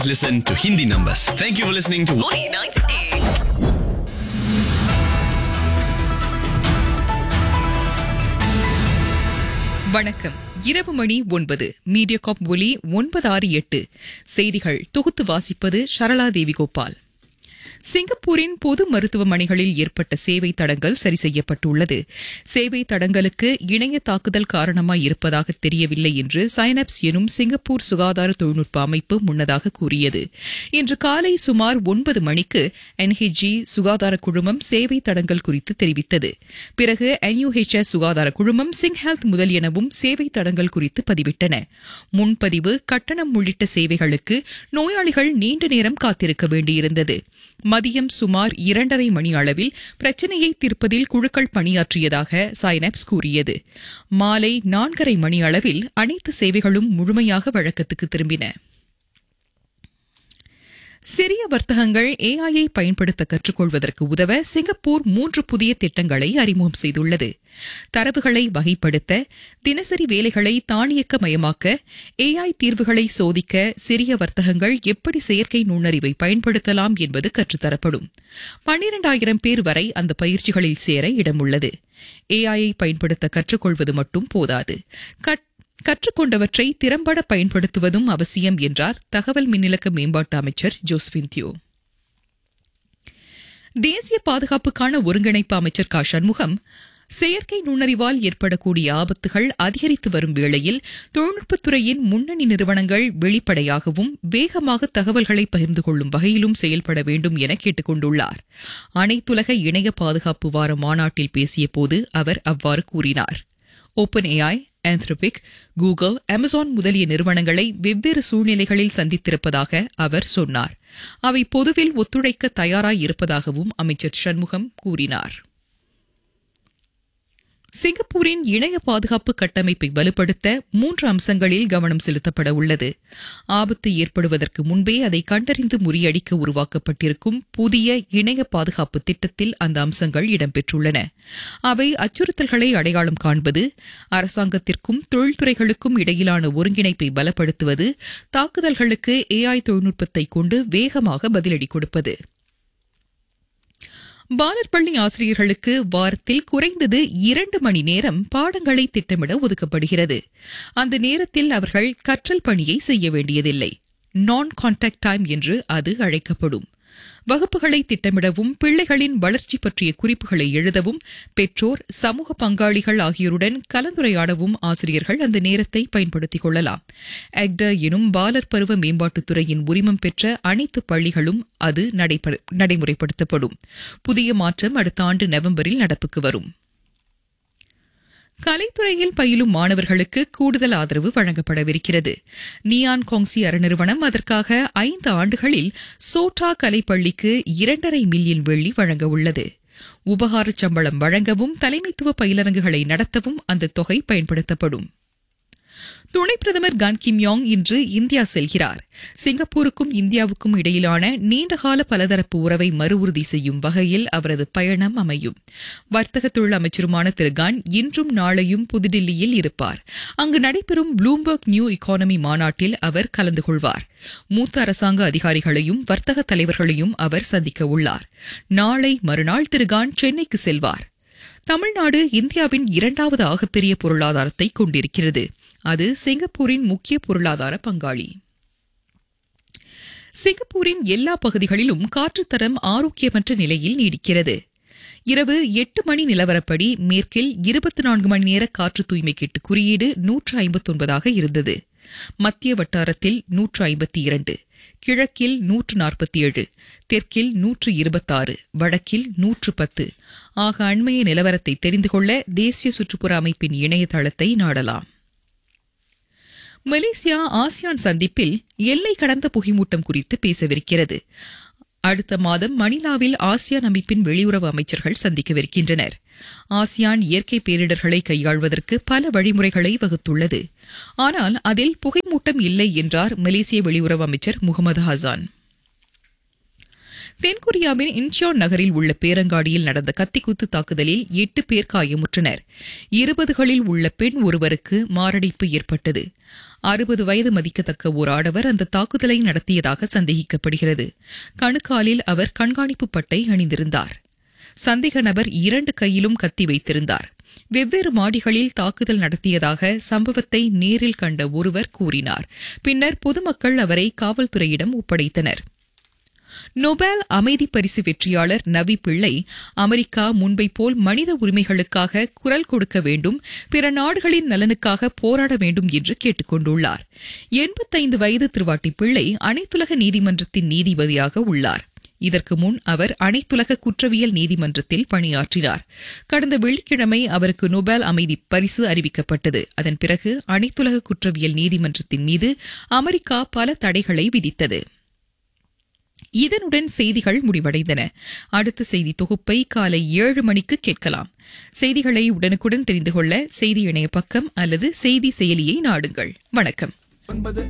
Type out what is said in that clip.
Listen to Hindi numbers. Thank you for listening to Morning 9 to 6. வணக்கம் இரவு மணி ஒன்பது Mediacorp ஒலி ஒன்பது ஆறு எட்டு செய்திகள் தொகுத்து வாசிப்பது சரளா தேவி கோபால் சிங்கப்பூரின் பொது மருத்துவமனைகளில் ஏற்பட்ட சேவை தடங்கல் சரி செய்யப்பட்டுள்ளது சேவை தடங்கலுக்கு இணைய தாக்குதல் காரணமாய் இருப்பதாக தெரியவில்லை என்று சைனப்ஸ் எனும் சிங்கப்பூர் சுகாதார தொழில்நுட்ப அமைப்பு முன்னதாக கூறியது இன்று காலை சுமார் ஒன்பது மணிக்கு என்ஹெச்ஜி சுகாதார குழுமம் சேவை தடங்கல் குறித்து தெரிவித்தது பிறகு என்யூஹெச்எஸ் சுகாதார குழுமம் சிங் ஹெல்த் முதலியனவும் சேவை தடங்கல் குறித்து பதிவிட்டன முன்பதிவு கட்டணம் உள்ளிட்ட சேவைகளுக்கு நோயாளிகள் நீண்ட நேரம் காத்திருக்க வேண்டியிருந்தது மதியம் சுமார் இரண்டரை மணி அளவில் பிரச்சினையை தீர்ப்பதில் குழுக்கள் பணியாற்றியதாக சைனப்ஸ் கூறியது மாலை நான்கரை மணி அளவில் அனைத்து சேவைகளும் முழுமையாக வழக்கத்துக்கு திரும்பின சிறிய வர்த்தகங்கள் ஏஐயை பயன்படுத்த கற்றுக்கொள்வதற்கு உதவ சிங்கப்பூர் மூன்று புதிய திட்டங்களை அறிமுகம் செய்துள்ளது தரவுகளை வகைப்படுத்த தினசரி வேலைகளை தானியக்கமயமாக்க ஏஐ தீர்வுகளை சோதிக்க சிறிய வர்த்தகங்கள் எப்படி செயற்கை நுண்ணறிவை பயன்படுத்தலாம் என்பது கற்றுத்தரப்படும் பன்னிரண்டாயிரம் பேர் வரை அந்த பயிற்சிகளில் சேர இடமுள்ளது ஏஐயை பயன்படுத்த கற்றுக்கொள்வது மட்டும் போதாது கட் கற்றுக்கொண்டவற்றை திறம்பட பயன்படுத்துவதும் அவசியம் என்றார் தகவல் மின்னிலக்க மேம்பாட்டு அமைச்சர் ஜோஸ்பின் தியோ தேசிய பாதுகாப்புக்கான ஒருங்கிணைப்பு அமைச்சர் கா சண்முகம் செயற்கை நுண்ணறிவால் ஏற்படக்கூடிய ஆபத்துகள் அதிகரித்து வரும் வேளையில் தொழில்நுட்பத்துறையின் முன்னணி நிறுவனங்கள் வெளிப்படையாகவும் வேகமாக தகவல்களை பகிர்ந்து கொள்ளும் வகையிலும் செயல்பட வேண்டும் என கேட்டுக் கொண்டுள்ளார் அனைத்துலக இணைய பாதுகாப்பு வார மாநாட்டில் பேசியபோது அவர் அவ்வாறு கூறினார் Open AI Anthropic Google Amazon முதலிய நிறுவனங்களை வெவ்வேறு சூழ்நிலைகளில் சந்தித்திருப்பதாக அவர் சொன்னார் அவை பொதுவில் ஒத்துழைக்க தயாராய் இருப்பதாகவும் அமைச்சர் சண்முகம் கூறினார் சிங்கப்பூரின் இணைய பாதுகாப்பு கட்டமைப்பை வலுப்படுத்த மூன்று அம்சங்களில் கவனம் செலுத்தப்பட உள்ளது ஆபத்து ஏற்படுவதற்கு முன்பே அதை கண்டறிந்து முறியடிக்க உருவாக்கப்பட்டிருக்கும் புதிய இணைய பாதுகாப்பு திட்டத்தில் அந்த அம்சங்கள் இடம்பெற்றுள்ளன அவை அச்சுறுத்தல்களை அடையாளம் காண்பது அரசாங்கத்திற்கும் தொழில்துறைகளுக்கும் இடையிலான ஒருங்கிணைப்பை பலப்படுத்துவது தாக்குதல்களுக்கு ஏஐ தொழில்நுட்பத்தை கொண்டு வேகமாக பதிலடி கொடுப்பது பாலர் பள்ளி ஆசிரியர்களுக்கு வாரத்தில் குறைந்தது இரண்டு மணி நேரம் பாடங்களை திட்டமிட ஒதுக்கப்படுகிறது அந்த நேரத்தில் அவர்கள் கற்றல் பணியை செய்ய வேண்டியதில்லை நான் கான்டாக்ட் டைம் என்று அது அழைக்கப்படும் வகுப்புகளை திட்டமிடவும் பிள்ளைகளின் வளர்ச்சி பற்றிய குறிப்புகளை எழுதவும் பெற்றோர் சமூக பங்காளிகள் ஆகியோருடன் கலந்துரையாடவும் ஆசிரியர்கள் அந்த நேரத்தை பயன்படுத்திக் கொள்ளலாம் எக்டர் எனும் பாலர் பருவ மேம்பாட்டுத்துறையின் உரிமம் பெற்ற அனைத்து பள்ளிகளும் அது நடைமுறைப்படுத்தப்படும் புதிய மாற்றம் அடுத்த ஆண்டு நவம்பரில் நடப்புக்கு வரும் கலைத்துறையில் பயிலும் மாணவர்களுக்கு கூடுதல் ஆதரவு வழங்கப்படவிருக்கிறது நியான் காங்சி அறநிறுவனம் அதற்காக ஐந்து ஆண்டுகளில் சோட்டா கலைப்பள்ளிக்கு இரண்டரை மில்லியன் வெள்ளி வழங்க உள்ளது உபகார சம்பளம் வழங்கவும் தலைமைத்துவ பயிலரங்குகளை நடத்தவும் அந்த தொகை பயன்படுத்தப்படும் துணை பிரதமர் கான் கிம் யாங் இன்று இந்தியா செல்கிறார் சிங்கப்பூருக்கும் இந்தியாவுக்கும் இடையிலான நீண்டகால பலதரப்பு உறவை மறு உறுதி செய்யும் வகையில் அவரது பயணம் அமையும் வர்த்தக தொழில் அமைச்சருமான திரு கான் இன்றும் நாளையும் புதுடில்லியில் இருப்பார் அங்கு நடைபெறும் ப்ளூம்பர்க் நியூ இக்கானமி மாநாட்டில் அவர் கலந்து கொள்வார் மூத்த அரசாங்க அதிகாரிகளையும் வர்த்தக தலைவர்களையும் அவர் சந்திக்க உள்ளார் நாளை மறுநாள் திரு கான் சென்னைக்கு செல்வார் தமிழ்நாடு இந்தியாவின் இரண்டாவது ஆகப்பெரிய பொருளாதாரத்தை கொண்டிருக்கிறது அது சிங்கப்பூரின் முக்கிய பொருளாதார பங்காளி சிங்கப்பூரின் எல்லா பகுதிகளிலும் காற்றுத்தரம் ஆரோக்கியமற்ற நிலையில் நீடிக்கிறது இரவு எட்டு மணி நிலவரப்படி மேற்கில் இருபத்தி நான்கு மணி நேர காற்று தூய்மை கேட்டு குறியீடு நூற்று ஐம்பத்தொன்பதாக இருந்தது மத்திய வட்டாரத்தில் நூற்று ஐம்பத்தி இரண்டு கிழக்கில் நூற்று நாற்பத்தி ஏழு தெற்கில் நூற்று இருபத்தாறு வடக்கில் நூற்று பத்து ஆக அண்மைய நிலவரத்தை தெரிந்து கொள்ள தேசிய சுற்றுப்புற அமைப்பின் இணையதளத்தை நாடலாம் மலேசியா ஆசியான் சந்திப்பில் எல்லை கடந்த புகைமூட்டம் குறித்து பேசவிருக்கிறது அடுத்த மாதம் மணிலாவில் ஆசியான் அமைப்பின் வெளியுறவு அமைச்சர்கள் சந்திக்கவிருக்கின்றனர் ஆசியான் இயற்கை பேரிடர்களை கையாள்வதற்கு பல வழிமுறைகளை வகுத்துள்ளது ஆனால் அதில் புகைமூட்டம் இல்லை என்றார் மலேசிய வெளியுறவு அமைச்சர் முகமது ஹசான் தென்கொரியாவின் இன்ச்சியான் நகரில் உள்ள பேரங்காடியில் நடந்த கத்திக்குத்து தாக்குதலில் எட்டு பேர் காயமுற்றனர் இருபதுகளில் உள்ள பெண் ஒருவருக்கு மாரடைப்பு ஏற்பட்டது அறுபது வயது மதிக்கத்தக்க ஓர் ஆடவர் அந்த தாக்குதலை நடத்தியதாக சந்தேகிக்கப்படுகிறது கணுக்காலில் அவர் கண்காணிப்பு பட்டை அணிந்திருந்தார் சந்தேக நபர் இரண்டு கையிலும் கத்தி வைத்திருந்தார் வெவ்வேறு மாடிகளில் தாக்குதல் நடத்தியதாக சம்பவத்தை நேரில் கண்ட ஒருவர் கூறினார் பின்னர் பொதுமக்கள் அவரை காவல்துறையிடம் ஒப்படைத்தனர் நொபேல் அமைதி பரிசு வெற்றியாளர் நவி பிள்ளை அமெரிக்கா முன்பை போல் மனித உரிமைகளுக்காக குரல் கொடுக்க வேண்டும் பிற நாடுகளின் நலனுக்காக போராட வேண்டும் என்று கேட்டுக் கொண்டுள்ளார் எண்பத்தைந்து வயது திருவாட்டி பிள்ளை அனைத்துலக நீதிமன்றத்தின் நீதிபதியாக உள்ளார் இதற்கு முன் அவர் அனைத்துலக குற்றவியல் நீதிமன்றத்தில் பணியாற்றினார் கடந்த வெள்ளிக்கிழமை அவருக்கு நொபேல் அமைதி பரிசு அறிவிக்கப்பட்டது அதன் பிறகு அனைத்துலக குற்றவியல் நீதிமன்றத்தின் மீது அமெரிக்கா பல தடைகளை விதித்தது இதனுடன் செய்திகள் முடிவடைந்தன அடுத்த செய்தி தொகுப்பை காலை ஏழு மணிக்கு கேட்கலாம் செய்திகளை உடனுக்குடன் தெரிந்து கொள்ள செய்தி இணைய பக்கம் அல்லது செய்தி செயலியை நாடுங்கள் வணக்கம் ஒன்பது